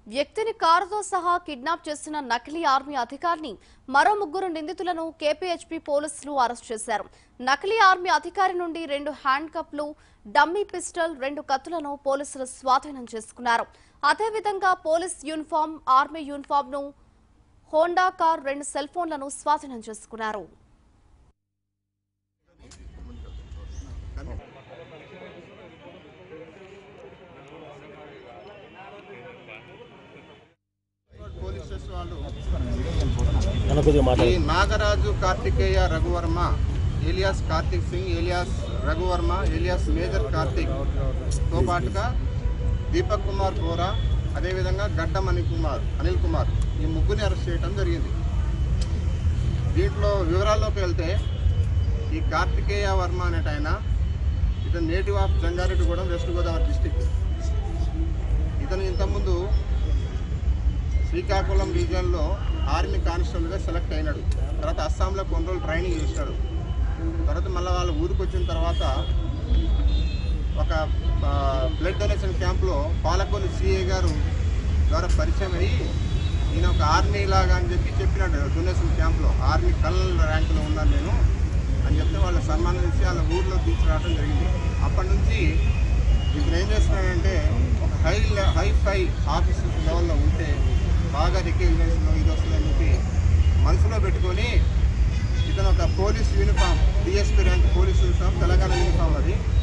వ్యక్తిని కారుతో సహా కిడ్నాప్ చేసిన నకిలీ ఆర్మీ అధికారిని మరో ముగ్గురు నిందితులను కేపీహెచ్పీ పోలీసులు అరెస్ట్ చేశారు నకిలీ ఆర్మీ అధికారి నుండి రెండు హ్యాండ్ కప్లు డమ్మీ పిస్టల్ రెండు కత్తులను పోలీసులు స్వాధీనం చేసుకున్నారు అదేవిధంగా పోలీస్ యూనిఫామ్ ఆర్మీ యూనిఫామ్ ను హోండా కార్ రెండు సెల్ ఫోన్లను స్వాధీనం చేసుకున్నారు పోలీస్ స్టేషన్ వాళ్ళు అన్న కొద్దిగా ఈ మాట్లాడు Nagaraju Karthikeya Raghuvarma alias Karthik Singh alias Raghuvarma alias major Karthik తో పాటుగా దీపక్ కుమార్ గోరా అదేవిధంగా గడ్డం అనిల్ కుమార్ అనిల్ కుమార్ ఈ ముగ్గురిని అరెస్ట్ చేయడం జరిగింది దీంట్లో వివరాల్లోకి వెళ్తే ఈ కార్తికేయ వర్మ అనేట ఆయన ఇతను native of Jangareddygudem west Godavari district ఇతను ఇంతకుముందు శ్రీకాకుళం రీజియన్లో ఆర్మీ కానిస్టేబుల్గా సెలెక్ట్ అయినాడు తర్వాత అస్సాంలో కొన్ని రోజులు ట్రైనింగ్ చేశాడు తర్వాత మళ్ళీ వాళ్ళ ఊరికి వచ్చిన తర్వాత ఒక ఆ, బ్లడ్ డొనేషన్ క్యాంప్లో పాలకొల్లు సిఏ గారు ద్వారా పరిచయం అయ్యి నేను ఒక ఆర్మీ లాగా అని చెప్పి చెప్పినాడు డొనేషన్ క్యాంప్లో ఆర్మీ కల్నల్ ర్యాంకులో ఉన్నాను నేను అని చెప్తే వాళ్ళు సన్మానం చేసి వాళ్ళ ఊర్లో తీసుకురావడం జరిగింది అప్పటి నుంచి ఇప్పుడు ఏం చేస్తున్నాడంటే ఒక హై లె- హై ఫై ఆఫీసర్ లెవెల్లో ఉంటే బాగా రికగ్నైజేషన్ ఇది వస్తుందని చెప్పి మనసులో పెట్టుకొని ఇతను ఒక police uniform DSP rank police uniform Telangana uniform అది